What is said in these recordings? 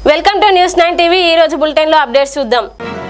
Welcome to news nine TV ఈ రోజు bulletin లో అప్డేట్స్ చూద్దాం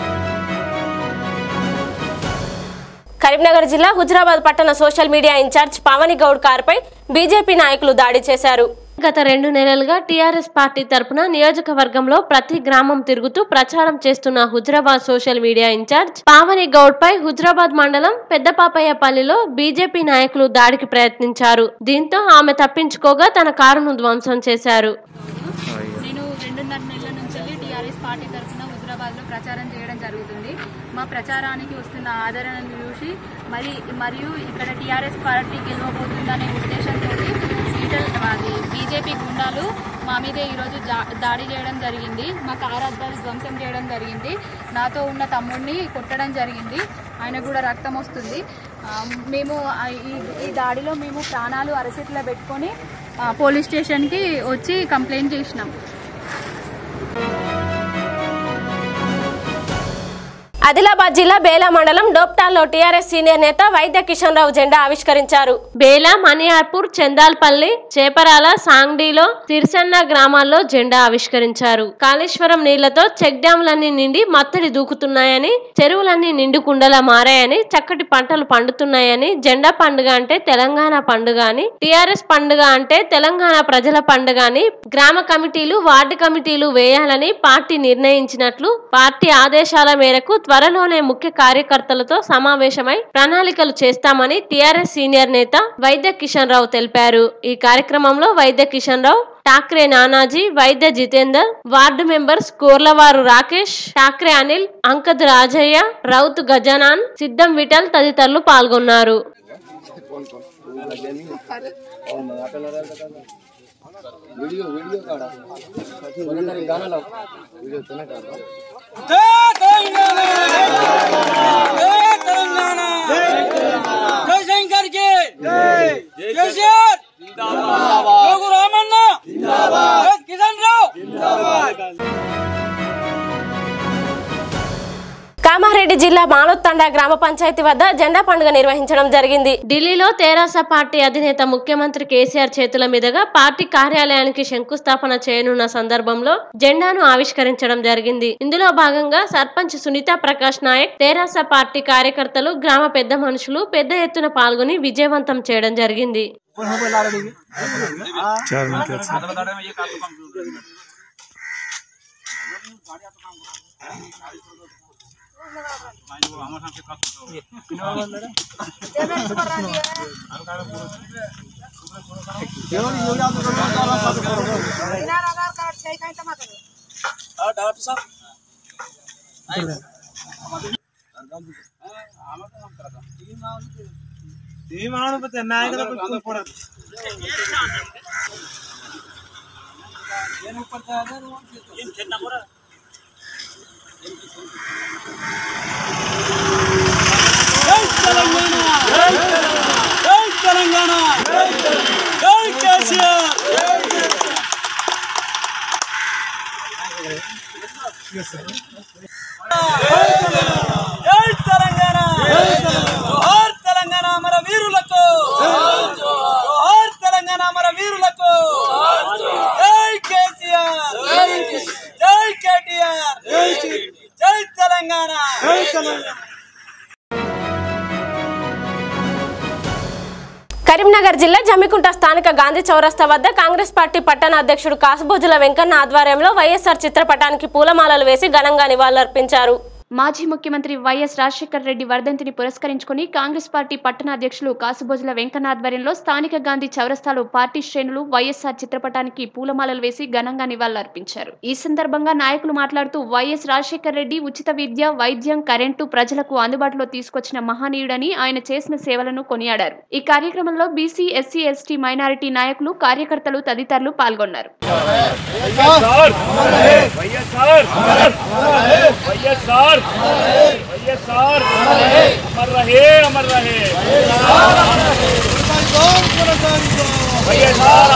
కరీంనగర్ జిల్లా హుజరాబాద్ పట్టణ social media incharge Pavani Goud కారుపై బీజేపీ నాయకులు దాడి చేశారు గత రెండు నెలలుగా టీఆర్ఎస్ పార్టీ తరపున నియోజకవర్గంలో ప్రతి గ్రామం తిరుగుతూ ప్రచారం చేస్తున్న Huzurabad social media incharge Pavani Goud పై హుజరాబాద్ మండలం పెద్దపాపయ్యపల్లిలో బీజేపీ నాయకులు దాడికి ప్రయత్నించారు దీంతో ఆమె తప్పించుకోగా తన కారును ధ్వంసం చేశారు నేను రెండున్నర నెలల నుంచి టీఆర్ఎస్ పార్టీ తరఫున హుజరాబాద్లో ప్రచారం చేయడం జరుగుతుంది మా ప్రచారానికి వస్తున్న ఆదరణను చూసి మరి మరియు ఇక్కడ టీఆర్ఎస్ పార్టీ గెలవబోతుందనే ఉద్దేశంతో ఈటల్ అది బీజేపీ గుండాలు మా మీదే ఈరోజు జా- దాడి చేయడం జరిగింది మా కారు అద్దాలు ధ్వంసం చేయడం జరిగింది నాతో ఉన్న తమ్ముడిని కొట్టడం జరిగింది ఆయన కూడా రక్తం వస్తుంది ఆ, మేము ఆ ఈ- ఈ దాడిలో మేము ప్రాణాలు అరచేతిలో పెట్టుకొని ఆ, పోలీస్ స్టేషన్కి వచ్చి కంప్లైంట్ చేసినాం ఆదిలాబాద్ జిల్లా బేలా మండలం డోప్టాల్లో టీఆర్ఎస్ సీనియర్ నేత వైద్య కిషన్ రావు జెండా ఆవిష్కరించారు బేలా మణియార్పూర్ చందాల్పల్లి చేపరాల సాంగ్డీలో సిరిసన్న గ్రామాల్లో జెండా ఆవిష్కరించారు కాళేశ్వరం నీళ్లతో చెక్ డ్యాంలన్నీ నిండి మత్తడి దూకుతున్నాయని చెరువులన్నీ నిండు కుండలా మారాయని చక్కటి పంటలు పండుతున్నాయని జెండా పండుగ అంటే తెలంగాణ పండుగ అని టీఆర్ఎస్ పండుగ అంటే తెలంగాణ ప్రజల పండుగ అని గ్రామ కమిటీలు వార్డు కమిటీలు వేయాలని పార్టీ నిర్ణయించినట్లు పార్టీ ఆదేశాల మేరకు త్వరలోనే ముఖ్య కార్యకర్తలతో సమావేశమై ప్రణాళికలు చేస్తామని టీఆర్ఎస్ సీనియర్ నేత వైద్య కిషన్ రావు తెలిపారు ఈ కార్యక్రమంలో వైద్య కిషన్ రావు ఠాక్రే నానాజీ వైద్య జితేందర్ వార్డు మెంబర్స్ కోర్లవారు రాకేష్ ఠాక్రే అనిల్ అంకద్ రాజయ్య రౌత్ గజానాన్ సిద్ధం విఠల్ తదితరులు పాల్గొన్నారు वीडियो वीडियो काढा कोणीतरी गाणं लाव व्हिडिओ तुला काढा जय तेलंगाना जय तेलंगाना जय शंकर की जय केसीआर जिंदाबाद जोगु रामಣ್ణ जिंदाबाद जय किशन राव जिंदाबाद కామారెడ్డి జిల్లా మాలోత్తండ గ్రామ పంచాయతీ వద్ద జెండా పండుగ నిర్వహించడం జరిగింది ఢిల్లీలో తెరాస పార్టీ అధినేత ముఖ్యమంత్రి కేసీఆర్ చేతుల మీదుగా పార్టీ కార్యాలయానికి శంకుస్థాపన చేయనున్న సందర్భంలో జెండాను ఆవిష్కరించడం జరిగింది ఇందులో భాగంగా సర్పంచ్ సునీత ప్రకాష్ నాయక్ తెరాస పార్టీ కార్యకర్తలు గ్రామ పెద్ద మనుషులు పెద్ద ఎత్తున పాల్గొని విజయవంతం చేయడం జరిగింది जय तेलंगाना जय तेलंगाना जय केसीआर జై తెలంగాణ జోహార్ తెలంగాణ మన వీరులకు జోహార్ తెలంగాణ మన వీరులకు జై కేసీఆర్ జై కేటీఆర్ జై తెలంగాణ కరీంనగర్ జిల్లా జమ్మికుంట స్థానిక గాంధీ చౌరస్తా వద్ద కాంగ్రెస్ పార్టీ పట్టణ అధ్యక్షుడు కాసుబోజుల వెంకన్న ఆధ్వర్యంలో వైఎస్ఆర్ చిత్రపటానికి పూలమాలలు వేసి ఘనంగా నివాళులర్పించారు మాజీ ముఖ్యమంత్రి వైఎస్ రాజశేఖర్ రెడ్డి వర్ధంతిని పురస్కరించుకుని కాంగ్రెస్ పార్టీ పట్టణ అధ్యక్షులు కాసుబోజుల వెంకన్న ఆధ్వర్యంలో స్థానిక గాంధీ చౌరస్తాలో పార్టీ శ్రేణులు వైఎస్ఆర్ చిత్రపటానికి పూలమాలలు వేసి ఘనంగా నివాళులర్పించారు ఈ సందర్భంగా నాయకులు మాట్లాడుతూ వైఎస్ రాజశేఖర్ రెడ్డి ఉచిత విద్య వైద్యం కరెంటు ప్రజలకు అందుబాటులో తీసుకొచ్చిన మహనీయుడని ఆయన చేసిన సేవలను కొనియాడారు ఈ కార్యక్రమంలో బీసీ ఎస్సీ ఎస్టీ మైనారిటీ నాయకులు కార్యకర్తలు తదితరులు పాల్గొన్నారు వైఎస్ఆర్ వైఎస్ఆర్ వైఎస్ఆర్ అమర్ రహే అమర్ రహే వైఎస్ఆర్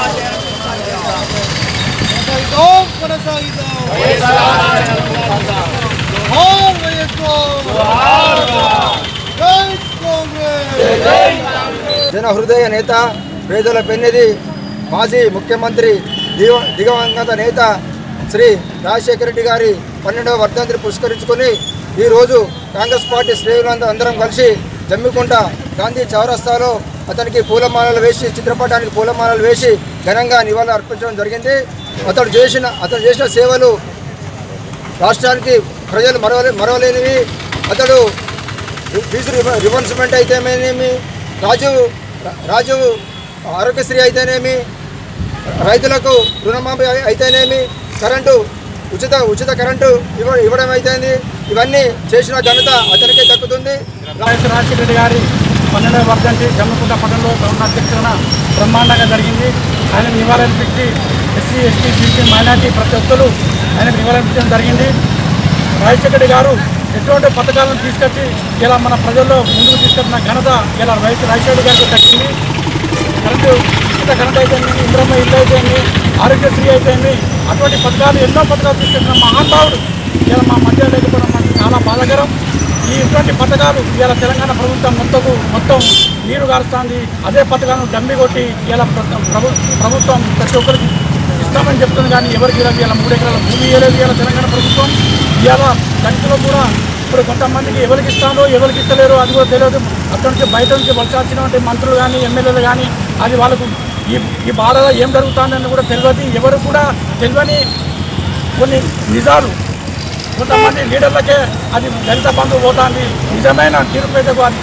జన హృదయ నేత పేదల పెన్నిది మాజీ ముఖ్యమంత్రి దివ దిగవంగత నేత శ్రీ రాజశేఖర రెడ్డి గారి పన్నెండవ వర్ధంతిని పురస్కరించుకొని ఈరోజు కాంగ్రెస్ పార్టీ శ్రేణులందరూ అందరం కలిసి జమ్మికుంట గాంధీ చౌరస్తాలో అతనికి పూలమాలలు వేసి చిత్రపటానికి పూలమాలలు వేసి ఘనంగా నివాళులు అర్పించడం జరిగింది అతడు చేసిన అతడు చేసిన సేవలు రాష్ట్రానికి ప్రజలు మరవలే మరవలేనివి అతడు ఫీజు రివ- రివర్స్మెంట్ అయితేనేమి రాజు రాజు ఆరోగ్యశ్రీ అయితేనేమి రైతులకు రుణమాఫీ అయి- అయితేనేమి కరెంటు ఉచిత ఉచిత కరెంటు ఇవ్వ ఇవ్వడం అయితేంది ఇవన్నీ చేసిన ఘనత అతనికే దక్కుతుంది వైఎస్ రాజశేఖర రెడ్డి గారి పన్నెండవ వర్ధంతి జమ్మకుంట పట్టణంలో గవర్నర్ అధ్యక్షతన బ్రహ్మాండంగా జరిగింది ఆయన నివాళులర్పించి ఎస్సీ ఎస్టీ బీసీ మైనార్టీ ప్రతి ఒక్కరు ఆయన నివాళులర్పించడం జరిగింది రాజశేఖర రెడ్డి గారు ఎటువంటి పథకాలను తీసుకొచ్చి ఇలా మన ప్రజల్లో ముందుకు తీసుకొచ్చిన ఘనత ఇలా వైఎస్ రాజశేఖర రెడ్డి గారికి దక్కింది కరెంటు ఉచిత కరెంట్ అయితేమి ఇంద్రమ్మ ఇల్లు అయితేమి ఆరోగ్యశ్రీ అయితేమి అటువంటి పథకాలు ఎన్నో పథకాలు తీసుకొచ్చిన మహానుభావుడు ఇలా మా మధ్య లేకపోవడం మాకు చాలా బాధాకరం ఈ ఇటువంటి పథకాలు ఇలా తెలంగాణ ప్రభుత్వం మొత్తం మొత్తం నీరు గారుస్తుంది అదే పథకాలను డమ్మి కొట్టి ఇలా ప్రభు ప్రభుత్వం ప్రతి ఒక్కరికి ఇస్తామని చెప్తుంది కానీ ఎవరికి ఇలా ఇలా మూడు ఎకరాల భూమి ఇవ్వలేదు ఇలా తెలంగాణ ప్రభుత్వం ఇలా దళితులు కూడా ఇప్పుడు కొంతమందికి ఎవరికి ఇస్తారో ఎవరికి ఇస్తలేరో అది కూడా తెలియదు అక్కడి నుంచి బయట నుంచి వలసాల్సినటువంటి మంత్రులు కానీ ఎమ్మెల్యేలు కానీ అది వాళ్ళకు ఈ ఈ బాధలో ఏం జరుగుతుందని కూడా తెలియదు ఎవరు కూడా తెలియని కొన్ని నిజాలు కొంతమంది లీడర్లకే అది దళిత బంధు పోతుంది నిజమైన నిరుపేదకు అది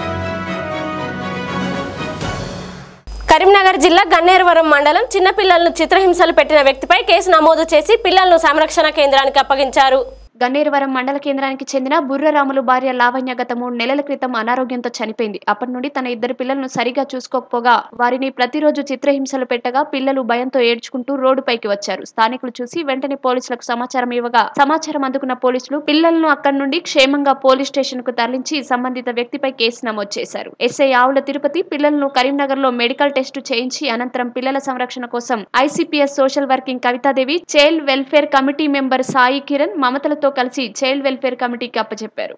కరీంనగర్ జిల్లా గన్నేరువరం మండలం చిన్నపిల్లలను చిత్రహింసలు పెట్టిన వ్యక్తిపై కేసు నమోదు చేసి పిల్లలను సంరక్షణ కేంద్రానికి అప్పగించారు గన్నేరువరం మండల కేంద్రానికి చెందిన బుర్రరాములు భార్య లావణ్య గత మూడు నెలల క్రితం అనారోగ్యంతో చనిపోయింది అప్పటి నుండి తన ఇద్దరు పిల్లలను సరిగా చూసుకోకపోగా వారిని ప్రతిరోజు చిత్రహింసలు పెట్టగా పిల్లలు భయంతో ఏడ్చుకుంటూ రోడ్డుపైకి వచ్చారు స్థానికులు చూసి వెంటనే పోలీసులకు సమాచారం ఇవ్వగా సమాచారం అందుకున్న పోలీసులు పిల్లలను అక్కడి నుండి క్షేమంగా పోలీస్ స్టేషన్ కు తరలించి సంబంధిత వ్యక్తిపై కేసు నమోదు చేశారు ఎస్ఐ ఆవుల తిరుపతి పిల్లలను కరీంనగర్ లో మెడికల్ టెస్టు చేయించి అనంతరం పిల్లల సంరక్షణ కోసం ICPS social working Kavithadevi child welfare committee member Sai Kiran మమతలతో కలిసి చైల్డ్ వెల్ఫేర్ కమిటీకి అప్పచెప్పారు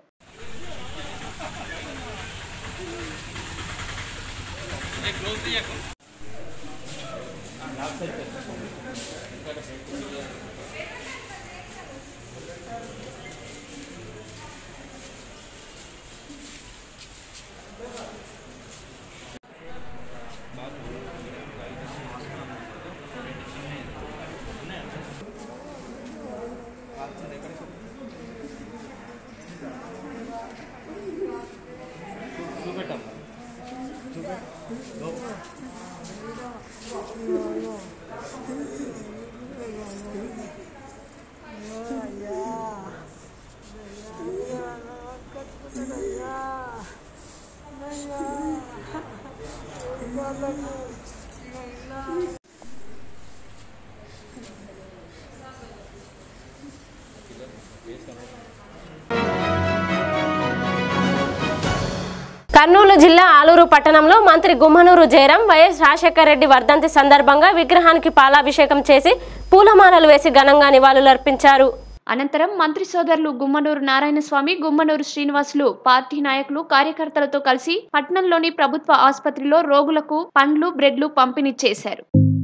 కర్నూలు జిల్లా ఆలూరు పట్టణంలో మంత్రి గుమ్మనూరు జయరాం వైఎస్ రాజశేఖర రెడ్డి వర్ధంతి సందర్భంగా విగ్రహానికి పాలాభిషేకం చేసి పూలమాలలు వేసి ఘనంగా నివాళులర్పించారు అనంతరం మంత్రి సోదరులు గుమ్మనూరు నారాయణస్వామి గుమ్మనూరు శ్రీనివాసులు పార్టీ నాయకులు కార్యకర్తలతో కలిసి పట్నంలోని ప్రభుత్వ ఆసుపత్రిలో రోగులకు పండ్లు బ్రెడ్లు పంపిణీ చేశారు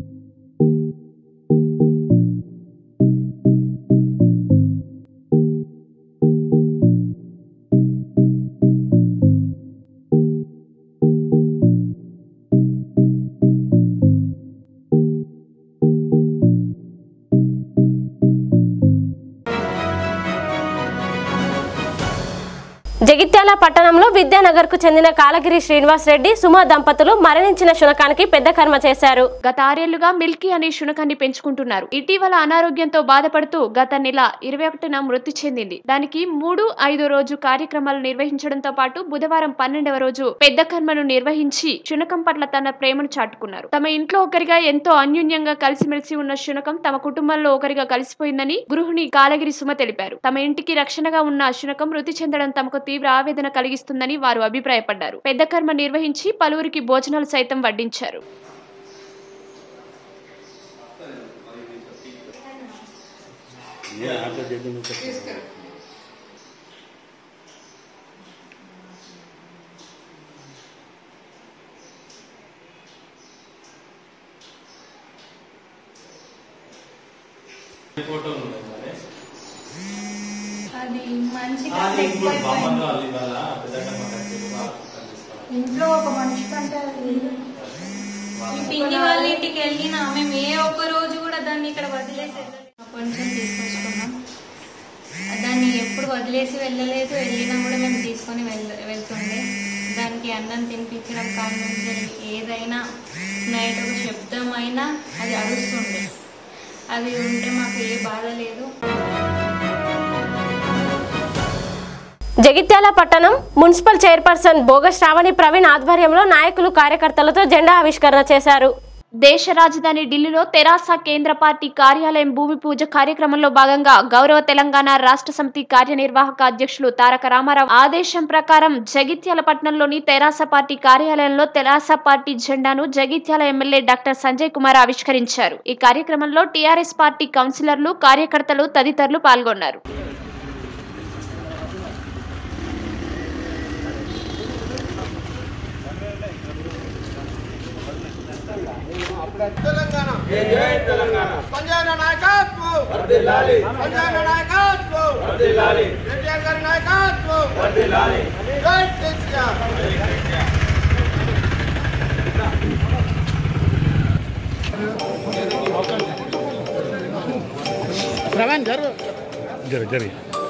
జగిత్యాల పట్టణంలో విద్యానగర్ కు చెందిన కాలగిరి శ్రీనివాస్ రెడ్డి సుమ దంపతులు మరణించిన శునకానికి పెద్ద కర్మ చేశారు గత ఆరేళ్లుగా మిల్కీ అనే శునకాన్ని పెంచుకుంటున్నారు ఇటీవల అనారోగ్యంతో బాధపడుతూ గత నెల ఇరవై ఒకటిన మృతి చెందింది దానికి మూడు ఐదో రోజు కార్యక్రమాలు నిర్వహించడంతో పాటు బుధవారం పన్నెండవ రోజు పెద్ద కర్మను నిర్వహించి శునకం పట్ల తన ప్రేమను చాటుకున్నారు తమ ఇంట్లో ఒకరిగా ఎంతో అన్యోన్యంగా కలిసిమెలిసి ఉన్న శునకం తమ కుటుంబంలో ఒకరిగా కలిసిపోయిందని గృహిణి కాలగిరి సుమ తెలిపారు తమ ఇంటికి రక్షణగా ఉన్న ఆ శునకం మృతి చెందడం తమకు తీవ్ర ఆవేదన కలిగిస్తుందని వారు అభిప్రాయపడ్డారు పెద్ద కర్మ నిర్వహించి పలువురికి భోజనాలు సైతం వడ్డించారు ఫోటో అది మంచిగా ఎక్కువైపోయింది. ఇంట్లో ఒక మనిషి కంటే అది ఈ పిన్ని వాళ్ళ ఇంటికి వెళ్ళినా మేము ఏ ఒక్క రోజు కూడా దాన్ని ఇక్కడ వదిలేసి వెళ్ళలేదు. కొంచెం తీసుకొచ్చుకున్నాం దాన్ని ఎప్పుడు వదిలేసి వెళ్ళలేదు వెళ్ళినా కూడా మేము తీసుకొని వెళ్ వెళ్తుండే దానికి అన్నం తినిపించడం కాడ నుంచి ఏదైనా నైట్ ఒక శబ్దమైనా అది అరుస్తుండే అది ఉంటే మాకు ఏ బాధ లేదు జగిత్యాల పట్టణం మున్సిపల్ చైర్పర్సన్ బోగ శ్రావణి ప్రవీణ్ ఆధ్వర్యంలో నాయకులు కార్యకర్తలతో జెండా ఆవిష్కరణ చేశారు దేశ రాజధాని ఢిల్లీలో తెరాస కేంద్ర పార్టీ కార్యాలయం భూమి పూజ కార్యక్రమంలో భాగంగా గౌరవ తెలంగాణ రాష్ట్ర సమితి కార్యనిర్వాహక అధ్యక్షులు తారక రామారావు ఆదేశం ప్రకారం జగిత్యాల పట్టణంలోని తెరాస పార్టీ కార్యాలయంలో తెరాస పార్టీ జెండాను జగిత్యాల ఎమ్మెల్యే డాక్టర్ సంజయ్ కుమార్ ఆవిష్కరించారు ఈ కార్యక్రమంలో టీఆర్ఎస్ పార్టీ కౌన్సిలర్లు కార్యకర్తలు తదితరులు పాల్గొన్నారు తెలంగాణ సంజయ్ నాయకత్వం సంజయ్ నాయకత్వం ఎన్టీఆర్ గారి నాయకత్వం జై కేసీఆర్ జరి జరి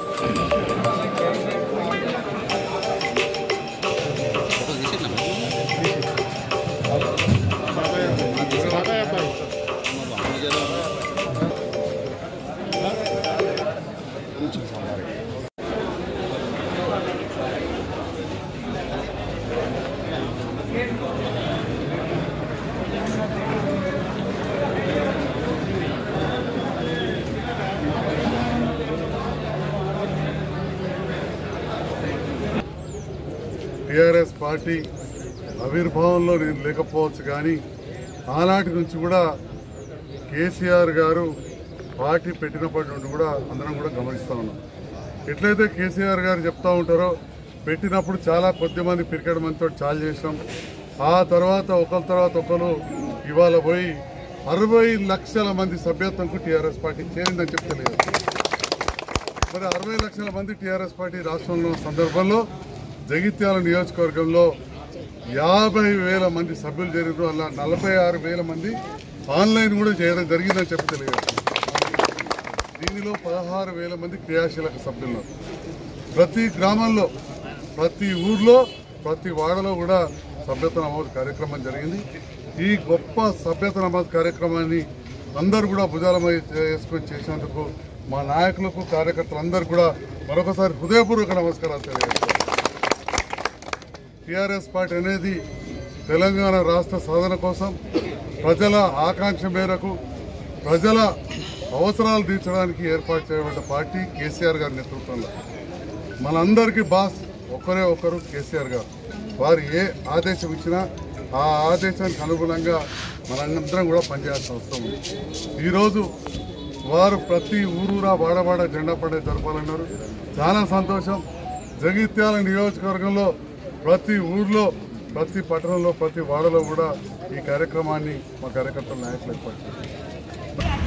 టిఆర్ఎస్ పార్టీ ఆవిర్భావంలో నేను లేకపోవచ్చు కానీ ఆనాటి నుంచి కూడా కేసీఆర్ గారు పార్టీ పెట్టినప్పటి నుండి కూడా అందరం కూడా గమనిస్తూ ఉన్నాం ఎట్లయితే కేసీఆర్ గారు చెప్తా ఉంటారో పెట్టినప్పుడు చాలా కొద్ది మంది పిరికెడ్ మందితో చాలు చేసినాం ఆ తర్వాత ఒకరి తర్వాత ఒకరు ఇవాళ పోయి అరవై లక్షల మంది సభ్యత్వంకు టీఆర్ఎస్ పార్టీ చేరిందని చెప్తలేదు మరి అరవై లక్షల మంది టీఆర్ఎస్ పార్టీ రాష్ట్రంలో ఉన్న సందర్భంలో జగిత్యాల నియోజకవర్గంలో యాభై వేల మంది సభ్యులు జరిగారు అలా నలభై ఆరు వేల మంది ఆన్లైన్ కూడా చేయడం జరిగిందని చెప్పి తెలియదు దీనిలో పదహారు వేల మంది క్రియాశీలక సభ్యులు ఉన్నారు. ప్రతి గ్రామంలో ప్రతి ఊర్లో ప్రతి వాడలో కూడా సభ్యత నమోదు కార్యక్రమం జరిగింది ఈ గొప్ప సభ్యత నమోదు కార్యక్రమాన్ని అందరూ కూడా భుజాలమై చేసుకొని చేసినందుకు మా నాయకులకు కార్యకర్తలందరూ కూడా మరొకసారి హృదయపూర్వక నమస్కారాలు తెలియజేస్తాను టిఆర్ఎస్ పార్టీ అనేది తెలంగాణ రాష్ట్ర సాధన కోసం ప్రజల ఆకాంక్ష మేరకు ప్రజల అవసరాలు తీర్చడానికి ఏర్పాటు చేయబడ్డ పార్టీ కేసీఆర్ గారి నేతృత్వంలో మనందరికీ బాస్ ఒక్కరే ఒక్కరు కేసీఆర్ గారు వారు ఏ ఆదేశం ఇచ్చినా ఆ ఆదేశానికి అనుగుణంగా మనందరం కూడా పనిచేయాల్సిన అవసరం ఉంది ఈరోజు వారు ప్రతి ఊరూరా వాడవాడ జెండా పండుగ జరపాలన్నారు చాలా సంతోషం జగిత్యాల నియోజకవర్గంలో ప్రతి ఊర్లో ప్రతి పట్టణంలో ప్రతి వాడలో కూడా ఈ కార్యక్రమాన్ని మా కార్యకర్తల నాయకులు ఏర్పాటు చేశారు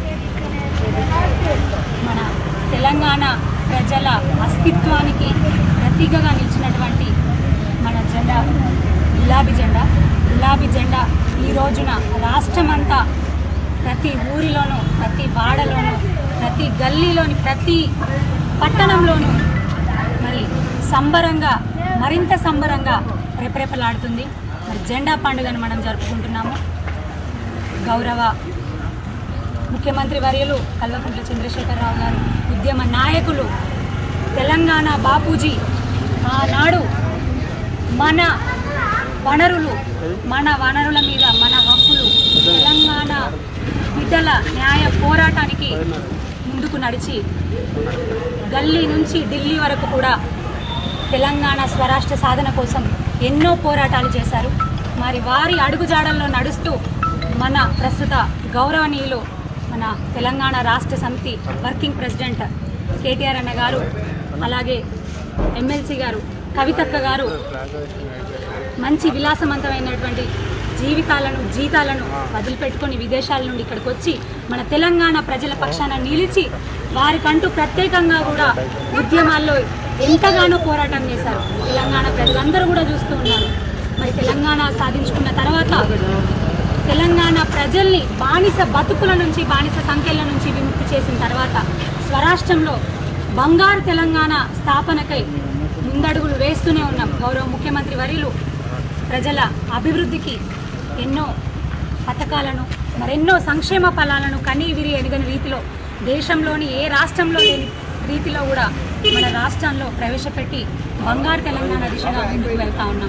మన తెలంగాణ ప్రజల అస్తిత్వానికి ప్రతీకగా నిలిచినటువంటి మన జెండా గులాబీ జెండా గులాబీ జెండా ఈ రోజున రాష్ట్రమంతా ప్రతి ఊరిలోనూ ప్రతి వాడలోనూ ప్రతి గల్లీలోని ప్రతి పట్టణంలోనూ మరి సంబరంగా మరింత సంబరంగా రెపరెపలాడుతుంది మరి జెండా పండుగను మనం జరుపుకుంటున్నాము గౌరవ ముఖ్యమంత్రి వర్యులు కల్వకుంట్ల చంద్రశేఖరరావు గారు ఉద్యమ నాయకులు తెలంగాణ బాపూజీ ఆనాడు మన వనరులు మన వనరుల మీద మన హక్కులు తెలంగాణ బిడ్డల న్యాయ పోరాటానికి ముందుకు నడిచి గల్లీ నుంచి ఢిల్లీ వరకు కూడా తెలంగాణ స్వరాష్ట్ర సాధన కోసం ఎన్నో పోరాటాలు చేశారు మరి వారి అడుగుజాడల్లో నడుస్తూ మన ప్రస్తుత గౌరవనీయులు మన తెలంగాణ రాష్ట్ర సమితి వర్కింగ్ ప్రెసిడెంట్ కేటీఆర్ అన్న గారు అలాగే ఎమ్మెల్సీ గారు కవితక్క గారు మంచి విలాసవంతమైనటువంటి జీవితాలను జీతాలను వదిలిపెట్టుకొని విదేశాల నుండి ఇక్కడికి వచ్చి మన తెలంగాణ ప్రజల పక్షాన నిలిచి వారికంటూ ప్రత్యేకంగా కూడా ఉద్యమాల్లో ఎంతగానో పోరాటం చేశారు తెలంగాణ ప్రజలందరూ కూడా చూస్తూ ఉన్నారు మరి తెలంగాణ సాధించుకున్న తర్వాత తెలంగాణ ప్రజల్ని బానిస బతుకుల నుంచి బానిస సంఖ్యల నుంచి విముక్తి చేసిన తర్వాత స్వరాష్ట్రంలో బంగారు తెలంగాణ స్థాపనకై ముందడుగులు వేస్తూనే ఉన్నాం గౌరవ ముఖ్యమంత్రి వర్యులు ప్రజల అభివృద్ధికి ఎన్నో పథకాలను మరెన్నో సంక్షేమ ఫలాలను కనీ విరి ఎరగని రీతిలో దేశంలోని ఏ రాష్ట్రంలో లేని రీతిలో కూడా మన రాష్ట్రంలో ప్రవేశపెట్టి బంగారు తెలంగాణ దిశగా ముందుకు వెళ్తా ఉన్నాం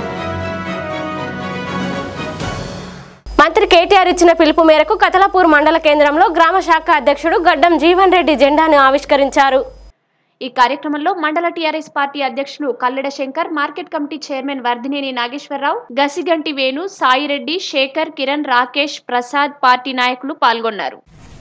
మంత్రి కేటీఆర్ ఇచ్చిన పిలుపు మేరకు కతలపూర్ మండల కేంద్రంలో గ్రామ శాఖ అధ్యక్షుడు గడ్డం జీవన్ రెడ్డి జెండాను ఆవిష్కరించారు ఈ కార్యక్రమంలో మండల టీఆర్ఎస్ పార్టీ అధ్యక్షులు Kalleda Shankar market committee chairman Vardhineni Nageswara Rao Gasiganti Venu Sai Reddy Shekar Kiran Rakesh Prasad party నాయకులు పాల్గొన్నారు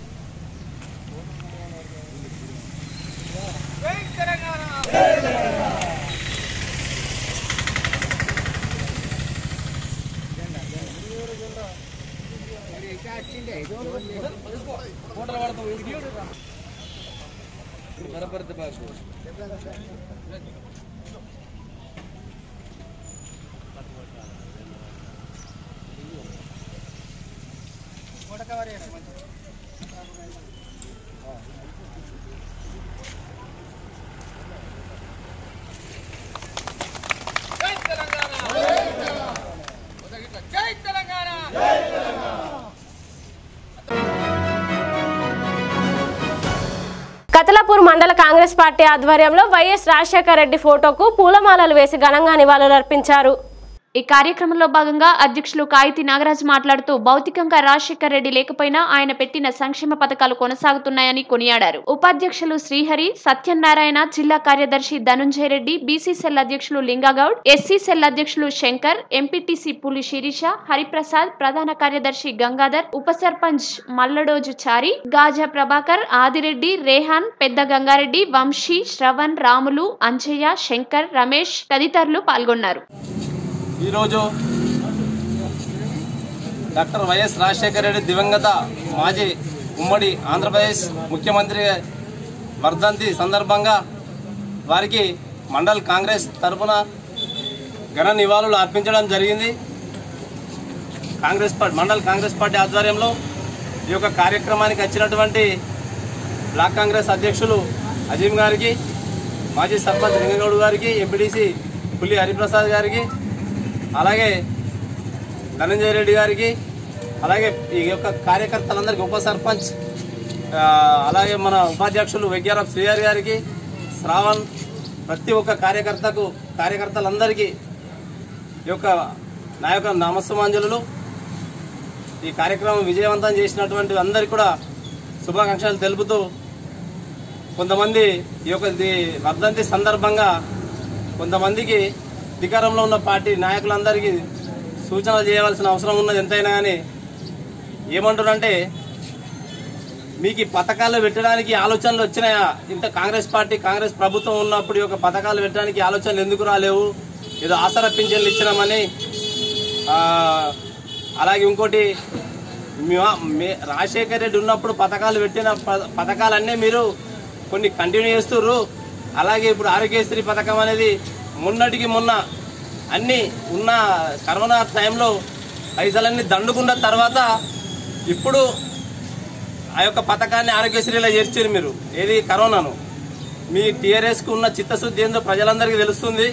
జై తెలంగాణ కతలాపూర్ మండల కాంగ్రెస్ పార్టీ ఆధ్వర్యంలో వైఎస్ రాజశేఖర రెడ్డి ఫోటోకు పూలమాలలు వేసి ఘనంగా నివాళులర్పించారు ఈ కార్యక్రమంలో భాగంగా అధ్యక్షులు కాయితి నాగరాజు మాట్లాడుతూ భౌతికంగా రాజశేఖర్ రెడ్డి లేకపోయినా ఆయన పెట్టిన సంక్షేమ పథకాలు కొనసాగుతున్నాయని కొనియాడారు ఉపాధ్యక్షులు శ్రీహరి సత్యనారాయణ జిల్లా కార్యదర్శి ధనుంజయ రెడ్డి బీసీ సెల్ అధ్యక్షులు లింగగౌడ్ ఎస్సీ సెల్ అధ్యక్షులు శంకర్ ఎంపీటీసీ పులి శిరీష హరిప్రసాద్ ప్రధాన కార్యదర్శి గంగాధర్ ఉప సర్పంచ్ మల్లడోజు చారి గాజా ప్రభాకర్ ఆదిరెడ్డి రేహాన్ పెద్ద గంగారెడ్డి వంశీ శ్రవణ్ రాములు అంజయ్య శంకర్ రమేష్ తదితరులు పాల్గొన్నారు ఈరోజు డాక్టర్ వైఎస్ రాజశేఖర రెడ్డి దివంగత మాజీ ఉమ్మడి ఆంధ్రప్రదేశ్ ముఖ్యమంత్రి వర్ధంతి సందర్భంగా వారికి మండల్ కాంగ్రెస్ తరఫున ఘన నివాళులు అర్పించడం జరిగింది కాంగ్రెస్ పార్టీ మండల్ కాంగ్రెస్ పార్టీ ఆధ్వర్యంలో ఈ యొక్క కార్యక్రమానికి వచ్చినటువంటి బ్లాక్ కాంగ్రెస్ అధ్యక్షులు అజీం గారికి మాజీ సర్పంచ్ లింగగౌడ్ గారికి ఎంపీడీసీ పుల్లి హరిప్రసాద్ గారికి అలాగే ధనంజయ రెడ్డి గారికి అలాగే ఈ యొక్క కార్యకర్తలందరికీ ఉప సర్పంచ్ ఆ, అలాగే మన ఉపాధ్యక్షులు వెగ్యారఫ్ శ్రీహరి గారికి శ్రావణ్ ప్రతి ఒక్క కార్యకర్తకు కార్యకర్తలందరికీ ఈ యొక్క నా యొక్క నమస్సమాంజలు ఈ కార్యక్రమం విజయవంతం చేసినటువంటి అందరికీ కూడా శుభాకాంక్షలు తెలుపుతూ కొంతమంది ఈ యొక్క ఇది వర్ధంతి సందర్భంగా కొంతమందికి అధికారంలో ఉన్న పార్టీ నాయకులందరికీ సూచనలు చేయవలసిన అవసరం ఉన్నది ఎంతైనా కానీ ఏమంటారంటే మీకు ఈ పథకాలు పెట్టడానికి ఆలోచనలు వచ్చినాయా ఇంత కాంగ్రెస్ పార్టీ కాంగ్రెస్ ప్రభుత్వం ఉన్నప్పుడు ఈ యొక్క పథకాలు పెట్టడానికి ఆలోచనలు ఎందుకు రాలేవు ఏదో ఆసరా పింఛన్లు ఇచ్చినామని ఆ, అలాగే ఇంకోటి మీ- మీ- రాజశేఖర్ రెడ్డి ఉన్నప్పుడు పథకాలు పెట్టిన ప- పథకాలన్నీ మీరు కొన్ని కంటిన్యూ చేస్తుర్రు అలాగే ఇప్పుడు ఆరోగ్యశ్రీ పథకం అనేది మొన్నటికి మొన్న అన్ని ఉన్న కరోనా టైంలో పైసలన్నీ దండుకున్న తర్వాత ఇప్పుడు ఆ యొక్క పథకాన్ని ఆరోగ్యశ్రీలో చేర్చారు మీరు ఏది కరోనాను మీ టీఆర్ఎస్కి ఉన్న చిత్తశుద్ధి ఏందో ప్రజలందరికీ తెలుస్తుంది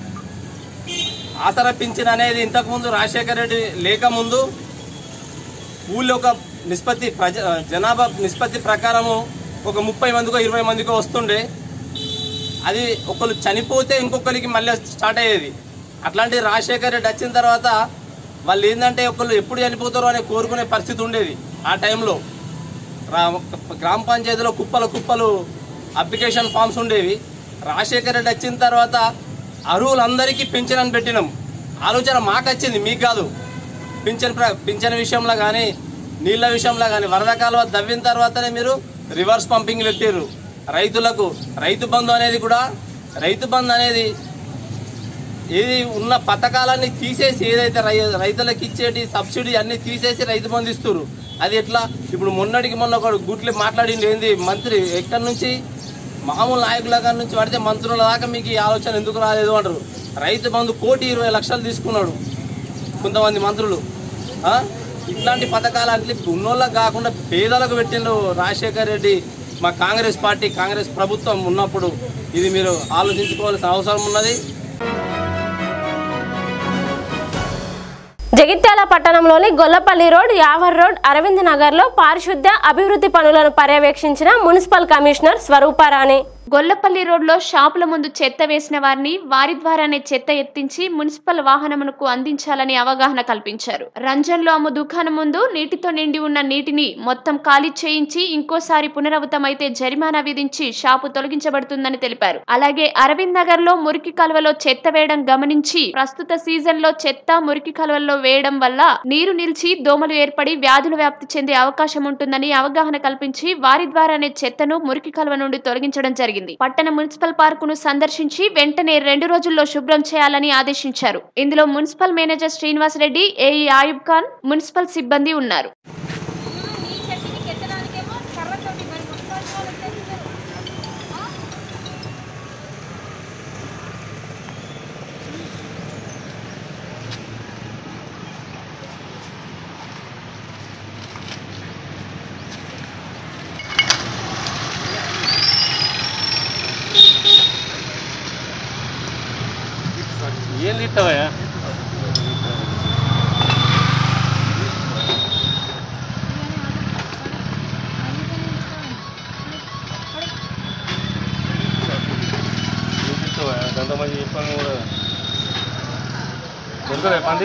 ఆసరా పింఛన్ అనేది ఇంతకుముందు రాజశేఖర రెడ్డి లేకముందు ఊళ్ళో ఒక నిష్పత్తి ప్రజ జనాభా నిష్పత్తి ప్రకారము ఒక ముప్పై మందికో ఇరవై మందికో వస్తుండే అది ఒకరు చనిపోతే ఇంకొకరికి మళ్ళీ స్టార్ట్ అయ్యేది అట్లాంటి రాజశేఖర రెడ్డి వచ్చిన తర్వాత వాళ్ళు ఏంటంటే ఒకళ్ళు ఎప్పుడు చనిపోతారో అని కోరుకునే పరిస్థితి ఉండేది ఆ టైంలో రా- గ్రామ పంచాయతీలో కుప్పలు కుప్పలు అప్లికేషన్ ఫామ్స్ ఉండేవి రాజశేఖర రెడ్డి వచ్చిన తర్వాత అర్హులందరికీ పింఛన్ అని పెట్టినాం ఆలోచన మాకు వచ్చింది మీకు కాదు పింఛన్ ప్ర పింఛన్ విషయంలో కానీ నీళ్ళ విషయంలో కానీ వరద కాలువ దవ్విన తర్వాతనే మీరు రివర్స్ పంపింగ్ పెట్టారు రైతులకు రైతు బంధు అనేది కూడా రైతు బంధు అనేది ఏది ఉన్న పథకాలన్నీ తీసేసి ఏదైతే రై రైతులకు ఇచ్చేటి సబ్సిడీ అన్ని తీసేసి రైతు బంధు ఇస్తారు అది ఎట్లా ఇప్పుడు మొన్నటికి మొన్న ఒక గుట్లు మాట్లాడింది ఏంది మంత్రి ఎక్కడి నుంచి మామూలు నాయకుల కాడి నుంచి పడితే మంత్రుల దాకా మీకు ఈ ఆలోచన ఎందుకు రాలేదు అంటారు రైతు బంధు కోటి ఇరవై లక్షలు తీసుకున్నాడు కొంతమంది మంత్రులు ఆ? ఇట్లాంటి పథకాలు అంటే ఉన్నోళ్ళకి కాకుండా పేదలకు పెట్టిండు రాజశేఖర్ రెడ్డి మా కాంగ్రెస్ పార్టీ కాంగ్రెస్ ప్రభుత్వం ఉన్నప్పుడు ఇది మీరు ఆలోచించుకోవాల్సిన అవసరం ఉన్నది జగిత్యాల పట్టణంలోని గొల్లపల్లి రోడ్ యావర్ రోడ్ అరవింద్ నగర్లో పారిశుద్ధ్య అభివృద్ధి పనులను పర్యవేక్షించిన మున్సిపల్ కమిషనర్ స్వరూపారాణి గొల్లపల్లి రోడ్లో షాపుల ముందు చెత్త వేసిన వారిని వారి ద్వారానే చెత్త ఎత్తించి మున్సిపల్ వాహనమునకు అందించాలని అవగాహన కల్పించారు రంజన్లో అమ్ము దుకాణం ముందు నీటితో నిండి ఉన్న నీటిని మొత్తం ఖాళీ చేయించి ఇంకోసారి పునరావృతమైతే జరిమానా విధించి షాపు తొలగించబడుతుందని తెలిపారు అలాగే అరవింద్ నగర్ లో మురికి కాలువలో చెత్త వేయడం గమనించి ప్రస్తుత సీజన్ లో చెత్త మురికి కాలువల్లో వేయడం వల్ల నీరు నిలిచి దోమలు ఏర్పడి వ్యాధులు వ్యాప్తి చెందే అవకాశం ఉంటుందని అవగాహన కల్పించి వారి ద్వారానే చెత్తను మురికి కాలువ నుండి తొలగించడం జరిగింది పట్టణ మున్సిపల్ పార్కును సందర్శించి వెంటనే రెండు రోజుల్లో శుభ్రం చేయాలని ఆదేశించారు ఇందులో municipal manager Srinivas Reddy AE Ayub Khan municipal సిబ్బంది ఉన్నారు ఏం తిట్టావయ్యా కొంతమంది చెప్పాను కూడా దొరకలే పంది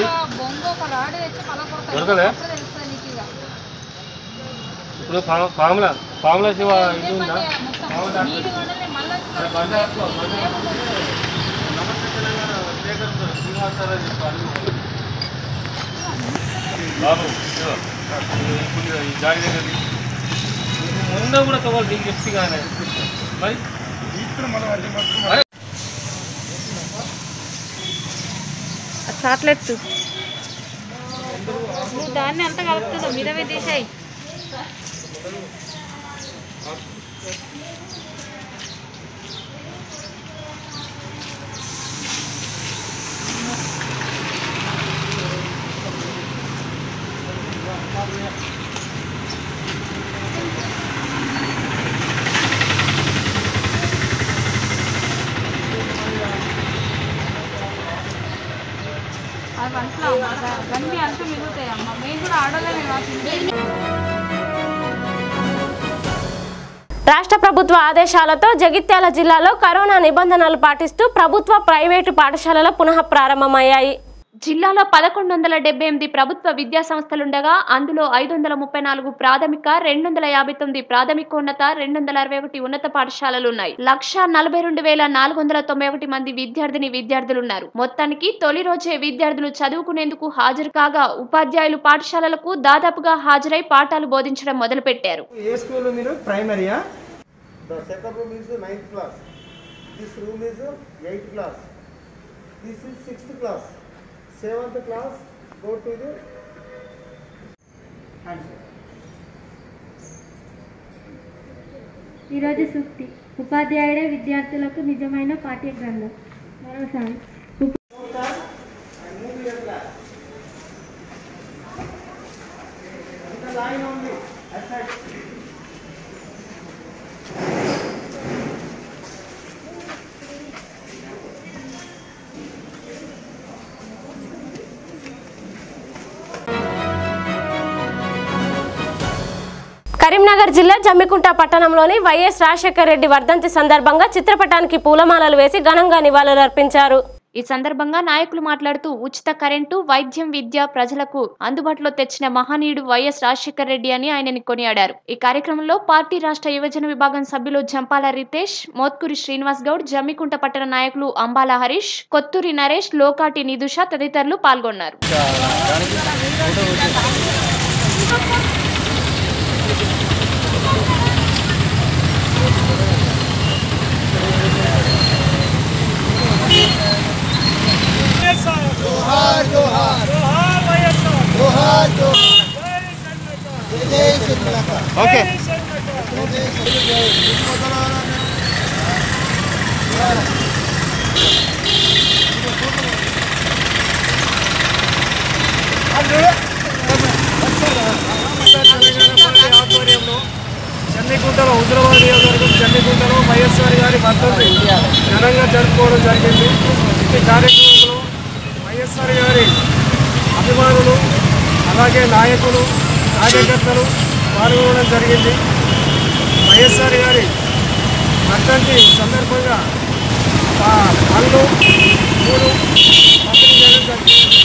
దొరకలే ఇప్పుడు ఫా- ఫార్ములా ఫార్ములా శివ ఇది ఉందా ఫార్ములా అరే బండి ఆపుకో, బండి ఆపుకో. నమస్తే తెలంగాణ శేఖర్ శ్రీనివాస్ సార్ అని చెప్పాలి బాబు ఇదిగో, ఈ పులి- ఈ జాగి దగ్గర ముందు కూడా తగోలు నీకు చెప్తే కానీ మరి అరే చాక్లెట్స్ నువ్వు దాన్ని అంత కలుపుతుందో మీద మీద తీసాయి అవి అంట్లో అవన్నీ అంతా మిగులుతాయి అమ్మ మేము కూడా ఆడలేమే రాష్ట్ర ప్రభుత్వ ఆదేశాలతో జగిత్యాల జిల్లాలో కరోనా నిబంధనలు పాటిస్తూ ప్రభుత్వ ప్రైవేటు పాఠశాలలు పునః ప్రారంభమయ్యాయి జిల్లాలో పదకొండు వందల డెబ్బై ఎనిమిది ప్రభుత్వ విద్యా సంస్థలుండగా అందులో ఐదు వందల ముప్పై నాలుగు ప్రాథమిక రెండు వందల యాభై తొమ్మిది ప్రాథమికోన్నత రెండు వందల అరవై ఒకటి ఉన్నత పాఠశాలలు ఉన్నాయి లక్ష నలభై రెండు వేల నాలుగు వందల తొంభై ఒకటి మంది విద్యార్థిని విద్యార్థులున్నారు మొత్తానికి తొలి రోజే విద్యార్థులు చదువుకునేందుకు హాజరు కాగా ఉపాధ్యాయులు పాఠశాలలకు దాదాపుగా హాజరై పాఠాలు బోధించడం మొదలుపెట్టారు ఏ స్కూల్ మీరు ప్రైమరీయా the second room is ninth class this room is eighth class this is sixth class seventh class go to the ఈరోజు సూక్తి ఉపాధ్యాయుడే విద్యార్థులకు నిజమైన పాఠ్య గ్రంథం మరోసారి line only aside. కరీంనగర్ జిల్లా జమ్మికుంట పట్టణంలోని వైఎస్ రాజశేఖర రెడ్డి వర్ధంతి సందర్భంగా చిత్రపటానికి పూలమాలలు వేసి ఘనంగా నివాళులర్పించారు ఈ సందర్భంగా నాయకులు మాట్లాడుతూ ఉచిత కరెంటు వైద్యం విద్య ప్రజలకు అందుబాటులో తెచ్చిన మహనీయుడు వైఎస్ రాజశేఖర్ రెడ్డి అని ఆయనని కొనియాడారు ఈ కార్యక్రమంలో పార్టీ రాష్ట్ర యువజన విభాగం సభ్యులు జంపాల రితేష్ మోత్కూరి శ్రీనివాస్ గౌడ్ జమ్మికుంట పట్టణ నాయకులు అంబాల హరీష్ కొత్తూరి నరేష్ లోకాటి నిదుష తదితరులు పాల్గొన్నారు जोहार जोहार जोहार जोहार जोहार जय ఓకే ఆధ్వర్యంలో చెన్నైగుంటలో హుజరాబాద్ నియోజకవర్గం చెన్నైగుంటలో వైఎస్ఆర్ గారి వర్ధంతి ఘనంగా జరుపుకోవడం జరిగింది ఈ కార్యక్రమంలో వైఎస్ఆర్ గారి అభిమానులు అలాగే నాయకులు కార్యకర్తలు పాల్గొనడం జరిగింది వైఎస్ఆర్ గారి వర్ధంతి సందర్భంగా ఆ పళ్ళు పూలు పంపిణీ చేయడం జరిగింది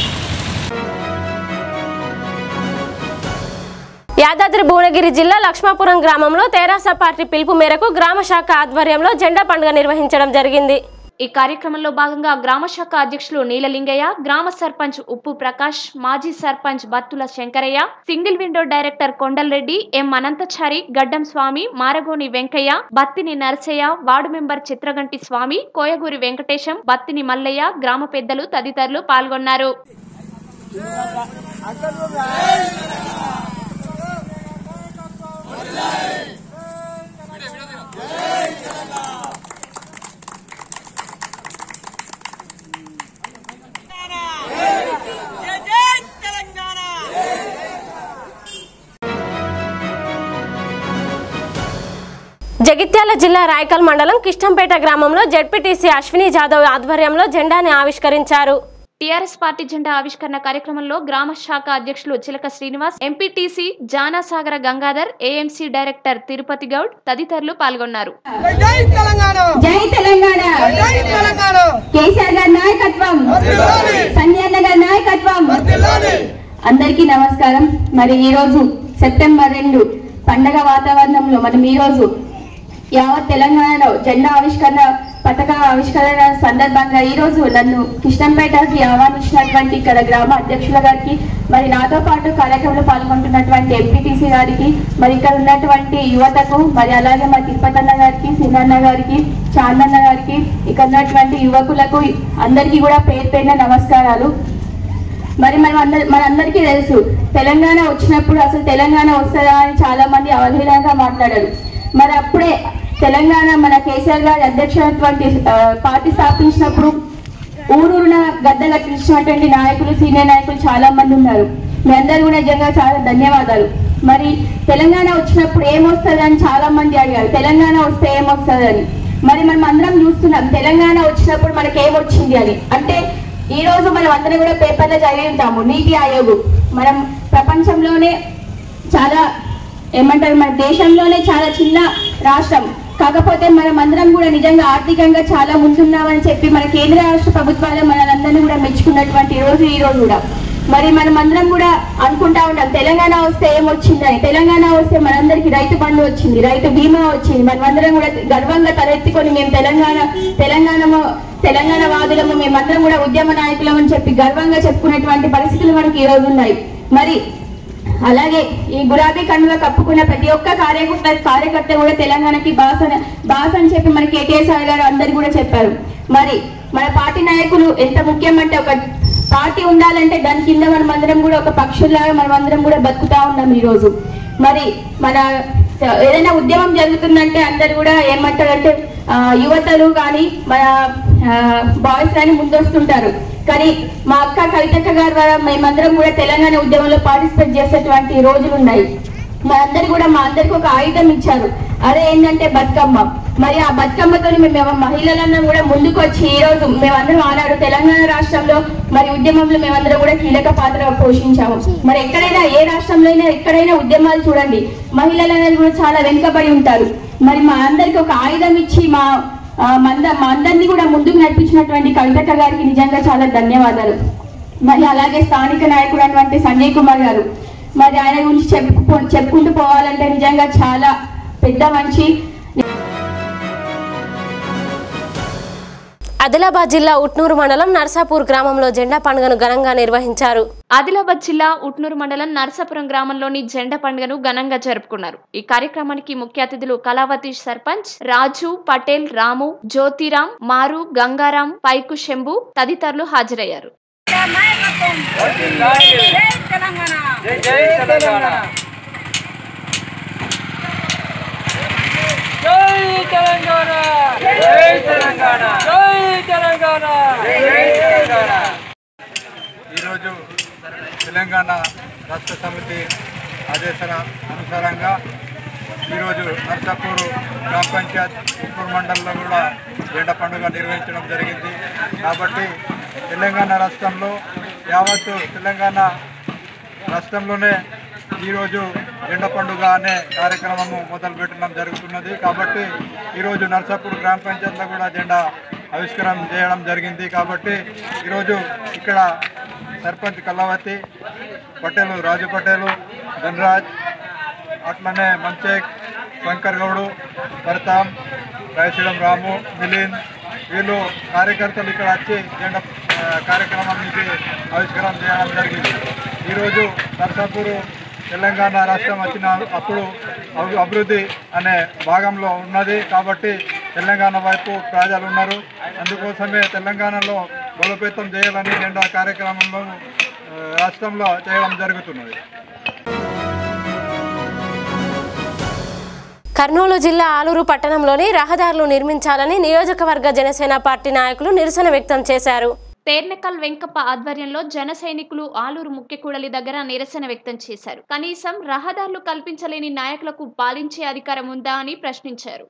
యాదాద్రి భువనగిరి జిల్లా లక్ష్మాపురం గ్రామంలో తెరాస పార్టీ పిలుపు మేరకు గ్రామ శాఖ ఆధ్వర్యంలో జెండా పండుగ నిర్వహించడం జరిగింది ఈ కార్యక్రమంలో భాగంగా గ్రామ శాఖ అధ్యక్షులు నీలలింగయ్య గ్రామ సర్పంచ్ ఉప్పు ప్రకాష్ మాజీ sarpanch Battula Shankaraiah single window director Kondal Reddy M Ananthachary Gaddam Swamy Maragoni Venkaiah Battini Narasaiah ward member Chitraganti Swamy Koyaguri Venkatesham Battini Mallaiah గ్రామ పెద్దలు తదితరులు పాల్గొన్నారు జగిత్యాల జిల్లా రాయకల్ మండలం కిష్టంపేట గ్రామంలో జడ్పీటీసీ అశ్విని జాదవ్ ఆధ్వర్యంలో జెండాని ఆవిష్కరించారు టీఆర్ఎస్ పార్టీ జెండా ఆవిష్కరణ కార్యక్రమంలో గ్రామ శాఖ అధ్యక్షులు Chilaka Srinivas MPTC Janasagara Gangadhar AMC director Tirupati Goud తదితరులు పాల్గొన్నారు జై తెలంగాణ జై తెలంగాణ జై తెలంగాణ కేసీఆర్ గారి నాయకత్వం సంజయ్ అన్న గారి నాయకత్వం అందరికీ నమస్కారం మరి ఈ రోజు సెప్టెంబర్ రెండు పండగ వాతావరణంలో మనం ఈ రోజు యావత్ తెలంగాణలో జెండా ఆవిష్కరణ పథక ఆవిష్కరణ సందర్భంగా ఈ రోజు నన్ను కిష్టంపేటకి ఆహ్వానించినటువంటి ఇక్కడ గ్రామ అధ్యక్షుల గారికి మరి నాతో పాటు కార్యక్రమంలో పాల్గొంటున్నటువంటి ఎంపీటీసీ గారికి మరి ఇక్కడ ఉన్నటువంటి యువతకు మరి అలాగే మా తిరుపతన్న గారికి సినన్న గారికి చాందన్న గారికి ఇక్కడ ఉన్నటువంటి యువకులకు అందరికీ కూడా పేరు పేరున నమస్కారాలు మరి మనం అందరి మనందరికీ తెలుసు తెలంగాణ వచ్చినప్పుడు అసలు తెలంగాణ వస్తుందా అని చాలా మంది అవహేళనగా మాట్లాడారు మరి అప్పుడే తెలంగాణ మన కేసీఆర్ గారి అధ్యక్షులటువంటి ఆ, పార్టీ స్థాపించినప్పుడు ఊరూరున గద్ద కట్టించినటువంటి నాయకులు సీనియర్ నాయకులు చాలా మంది ఉన్నారు మీ అందరూ కూడా నిజంగా చాలా ధన్యవాదాలు మరి తెలంగాణ వచ్చినప్పుడు ఏమొస్తుంది అని చాలా మంది అడిగారు తెలంగాణ వస్తే ఏమొస్తుంది అని మరి మనం అందరం చూస్తున్నాం తెలంగాణ వచ్చినప్పుడు మనకి ఏమొచ్చింది అని అంటే ఈ రోజు మనం అందరం కూడా పేపర్లో చదివి ఉంటాము నీతి ఆయోగ్ మనం ప్రపంచంలోనే చాలా ఏమంటారు మన దేశంలోనే చాలా చిన్న రాష్ట్రం కాకపోతే మనం అందరం కూడా నిజంగా ఆర్థికంగా చాలా ముందున్నామని చెప్పి మన కేంద్ర రాష్ట్ర ప్రభుత్వాలు మనందరినీ కూడా మెచ్చుకున్నటువంటి రోజు ఈ రోజు కూడా మరి మనం అందరం కూడా అనుకుంటా ఉంటాం తెలంగాణ వస్తే ఏమొచ్చిందని తెలంగాణ వస్తే మనందరికి రైతు బంధు వచ్చింది రైతు బీమా వచ్చింది మనమందరం కూడా గర్వంగా తలెత్తుకొని మేము తెలంగాణ తెలంగాణ తెలంగాణ వాదులము మేమందరం కూడా ఉద్యమ నాయకులం అని చెప్పి గర్వంగా చెప్పుకునేటువంటి పరిస్థితులు మనకి ఈ రోజు ఉన్నాయి మరి అలాగే ఈ గులాబీ కండువ కప్పుకున్న ప్రతి ఒక్క కార్యకర్త కార్యకర్త కూడా తెలంగాణకి బాస బాస్ అని చెప్పి మన కేటీఆర్ సార్ గారు అందరు కూడా చెప్పారు మరి మన పార్టీ నాయకులు ఎంత ముఖ్యమంటే ఒక పార్టీ ఉండాలంటే దాని కింద మనం అందరం కూడా ఒక పక్షుల్లాగా మనం అందరం కూడా బతుకుతా ఉన్నాం ఈ రోజు మరి మన ఏదైనా ఉద్యమం జరుగుతుందంటే అందరు కూడా ఏమంటారంటే ఆ, యువతలు కానీ మన బాయ్స్ కానీ ముందొస్తుంటారు కానీ మా అక్క కవితక్క గారి ద్వారా మేమందరం కూడా తెలంగాణ ఉద్యమంలో పార్టిసిపేట్ చేసేటువంటి రోజులు ఉన్నాయి మా అందరు కూడా మా అందరికి ఒక ఆయుధం ఇచ్చారు అదే ఏంటంటే బతుకమ్మ మరి ఆ బతుకమ్మతో మేము మహిళలందరం కూడా ముందుకు వచ్చి ఈ రోజు మేమందరం ఆనాడు తెలంగాణ రాష్ట్రంలో మరి ఉద్యమంలో మేమందరం కూడా కీలక పాత్ర పోషించాము మరి ఎక్కడైనా ఏ రాష్ట్రంలో అయినా ఎక్కడైనా ఉద్యమాలు చూడండి మహిళలు అనేది కూడా చాలా వెనుకబడి ఉంటారు మరి మా అందరికి ఒక ఆయుధం ఇచ్చి మా ఆ, మంద మా అందరినీ కూడా ముందుకు నడిపించినటువంటి కవితక్క గారికి నిజంగా చాలా ధన్యవాదాలు మరి అలాగే స్థానిక నాయకుడు అటువంటి సంజయ్ కుమార్ గారు మరి ఆయన గురించి చెప్పుకో చెప్పుకుంటూ పోవాలంటే నిజంగా చాలా పెద్ద మంచి ఆదిలాబాద్ జిల్లా ఉట్నూరు మండలం నర్సాపూర్ గ్రామంలో జెండా పండుగను ఘనంగా నిర్వహించారు ఆదిలాబాద్ జిల్లా ఉట్నూరు మండలం నరసాపురం గ్రామంలోని జెండా పండుగను ఘనంగా జరుపుకున్నారు ఈ కార్యక్రమానికి ముఖ్య అతిథులు కళావతి సర్పంచ్ రాజు పటేల్ రాము జ్యోతిరాం మారు గంగారాం పైకు శంభు తదితరులు హాజరయ్యారు తెలంగాణ జై తెలంగాణ జై తెలంగాణ జై తెలంగాణ ఈరోజు తెలంగాణ రాష్ట్ర సమితి ఆదేశాల అనుసారంగా ఈరోజు నర్సాపూర్ గ్రామ పంచాయత్ ఉప్పూరు మండలంలో కూడా జెండా పండుగ నిర్వహించడం జరిగింది కాబట్టి తెలంగాణ రాష్ట్రంలో యావత్తు తెలంగాణ రాష్ట్రంలోనే ఈరోజు జెండా పండుగ అనే కార్యక్రమము మొదలుపెట్టడం జరుగుతున్నది కాబట్టి ఈరోజు నర్సాపూర్ గ్రామ పంచాయతీలో కూడా జెండా ఆవిష్కరణ చేయడం జరిగింది కాబట్టి ఈరోజు ఇక్కడ సర్పంచ్ కల్లావతి పటేలు రాజు పటేలు ధనరాజ్ అట్లనే మంచేక్ శంకర్ గౌడు భరతాం రాయశీలం రాము మిలిన్ వీళ్ళు కార్యకర్తలు ఇక్కడ వచ్చి జెండా ఆ, కార్యక్రమానికి ఆవిష్కరణ చేయడం జరిగింది ఈరోజు నర్సాపూర్ తెలంగాణ రాష్ట్రం వచ్చిన అప్పుడు అభి- అభివృద్ధి అనే భాగంలో ఉన్నది కాబట్టి తెలంగాణ వైపు ప్రజలు ఉన్నారు అందుకోసమే తెలంగాణలో బలోపేతం చేయాలని జెండా కార్యక్రమంలో ఆ, రాష్ట్రంలో చేయడం జరుగుతున్నది కర్నూలు జిల్లా ఆలూరు పట్టణంలోని రహదారులు నిర్మించాలని నియోజకవర్గ జనసేన పార్టీ నాయకులు నిరసన వ్యక్తం చేశారు పేర్నకల్ వెంకప్ప ఆధ్వర్యంలో జన సైనికులు ఆలూరు ముఖ్యకూడలి దగ్గర నిరసన వ్యక్తం చేశారు కనీసం రహదారులు కల్పించలేని నాయకులకు పాలించే అధికారం ఉందా అని ప్రశ్నించారు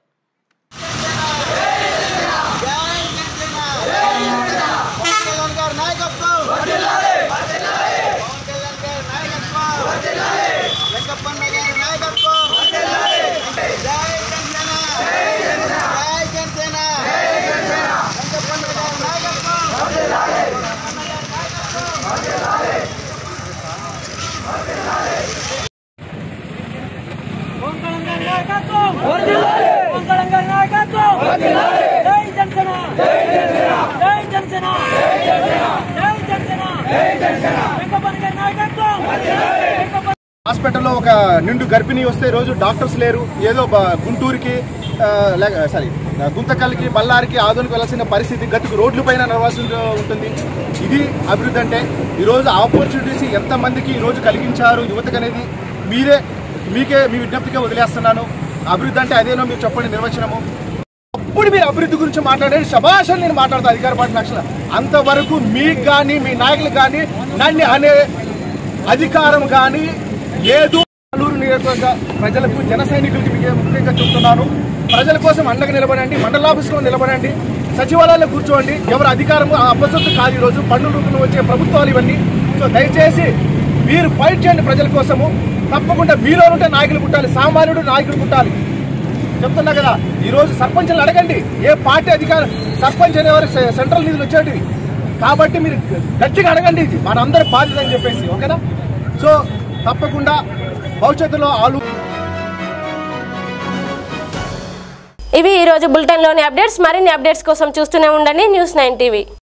హాస్పిటల్లో ఒక నిండు గర్భిణి వస్తే రోజు డాక్టర్స్ లేరు ఏదో బ- గుంటూరుకి ఆ, లేక సారీ గుంతకల్కి బళ్ళారికి ఆదోనికి వెళ్ళాల్సిన పరిస్థితి గతుకు రోడ్ల పైన నడవాల్సి ఉంటుంది ఇది అభివృద్ధి అంటే ఈరోజు ఆపర్చునిటీస్ ఎంతమందికి ఈరోజు కలిగించారు యువతకు అనేది మీరే మీకే మీ విజ్ఞప్తిగా వదిలేస్తున్నాను అభివృద్ధి అంటే అదేనో మీరు చెప్పండి నిర్వచనము అప్పుడు మీరు అభివృద్ధి గురించి మాట్లాడేది శభాషని నేను మాట్లాడతాను అధికార పార్టీ లక్షణ అంతవరకు మీకు కానీ మీ నాయకులకు కానీ నన్ను అనే అధికారం కానీ లేదు ఆలూరు నియోజకవర్గ ప్రజలకు జన సైనికులకి మీకు ముఖ్యంగా చెప్తున్నాను ప్రజల కోసం అండగా నిలబడండి మండల ఆఫీసులో నిలబడండి సచివాలయాల్లో కూర్చోండి ఎవరు అధికారం ఆ అబ్బసొత్తు కాదు ఈరోజు పన్ను రూపంలో వచ్చే ప్రభుత్వాలు ఇవన్నీ సో దయచేసి మీరు ఫైట్ చేయండి ప్రజల కోసము తప్పకుండా మీలో ఉంటే నాయకులు పుట్టాలి సామాన్యుడు నాయకులు పుట్టాలి చెప్తున్నా కదా ఈ రోజు సర్పంచ్లు అడగండి ఏ పార్టీ అధికారం సర్పంచ్ అనేవారు సె- సెంట్రల్ నిధులు వచ్చేటివి కాబట్టి మీరు గట్టిగా అడగండి ఇది మనందరి బాధ్యత అని చెప్పేసి ఓకేనా సో తప్పకుండా భవిష్యత్తులో ఆలు ఇవి ఈ రోజు బులెటిన్లోని అప్డేట్స్ మరిన్ని అప్డేట్స్ కోసం చూస్తూనే ఉండండి న్యూస్ నైన్ టీవీ